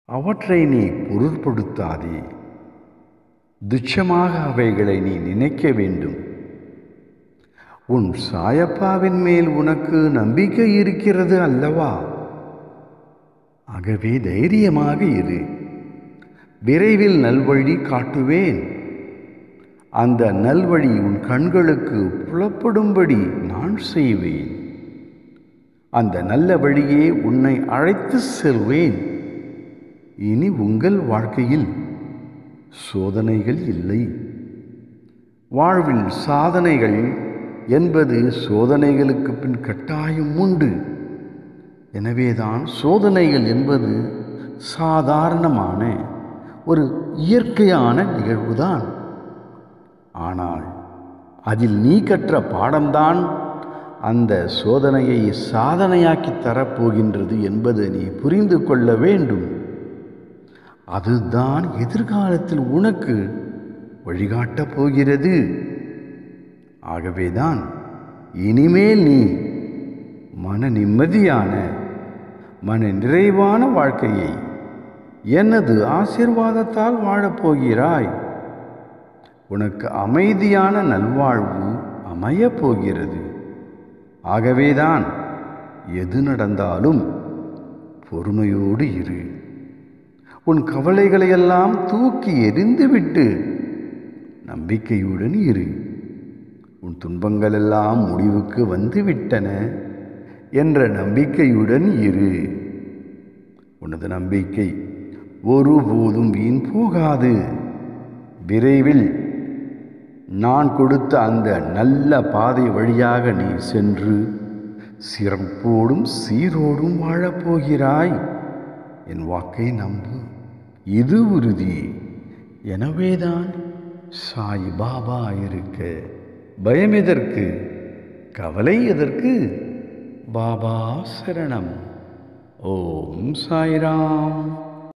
அவற்றை நீ பொருட்படுத்தாதே துச்சமாக அவைகளை நீ நினைக்க வேண்டும் உன் சாயப்பாவின் மேல் உனக்கு நம்பிக்கை இருக்கிறது அல்லவா ஆகவே தைரியமாக இரு விரைவில் நல்வழி காட்டுவேன் அந்த நல்வழி உன் கண்களுக்கு புலப்படும்படி நான் செய்வேன் அந்த நல்ல வழியே உன்னை அழைத்து செல்வேன் இனி உங்கள் வாழ்க்கையில் சோதனைகள் இல்லை வாழ்வில் சாதனைகள் என்பது சோதனைகளுக்கு பின் கட்டாயம் உண்டு எனவேதான் சோதனைகள் என்பது சாதாரணமான ஒரு இயற்கையான நிகழ்வுதான் ஆனால் அதில் நீ கற்ற பாடம்தான் அந்த சோதனையை சாதனையாக்கி தரப்போகின்றது என்பதை நீ புரிந்து கொள்ள வேண்டும் அதுதான் எதிர்காலத்தில் உனக்கு வழிகாட்டப் போகிறது ஆகவேதான் இனிமேல் நீ மன நிம்மதியான மன நிறைவான வாழ்க்கையை எனது ஆசீர்வாதத்தால் வாழப்போகிறாய் உனக்கு அமைதியான நல்வாழ்வு அமையப் போகிறது ஆகவேதான் எது நடந்தாலும் பொறுமையோடு இரு உன் கவலைகளையெல்லாம் தூக்கி எறிந்துவிட்டு நம்பிக்கையுடன் இரு உன் துன்பங்கள் எல்லாம் முடிவுக்கு வந்துவிட்டன என்ற நம்பிக்கையுடன் இரு உனது நம்பிக்கை ஒருபோதும் வீண் போகாது விரைவில் நான் கொடுத்த அந்த நல்ல பாதை வழியாக நீ சென்று சிறப்போடும் சீரோடும் வாழப்போகிறாய் என் வாக்கை நம்பு இது உறுதி எனவேதான் சாய் பாபா இருக்க பயம் எதற்கு கவலை எதற்கு பாபா சரணம் ஓம் சாய்ராம்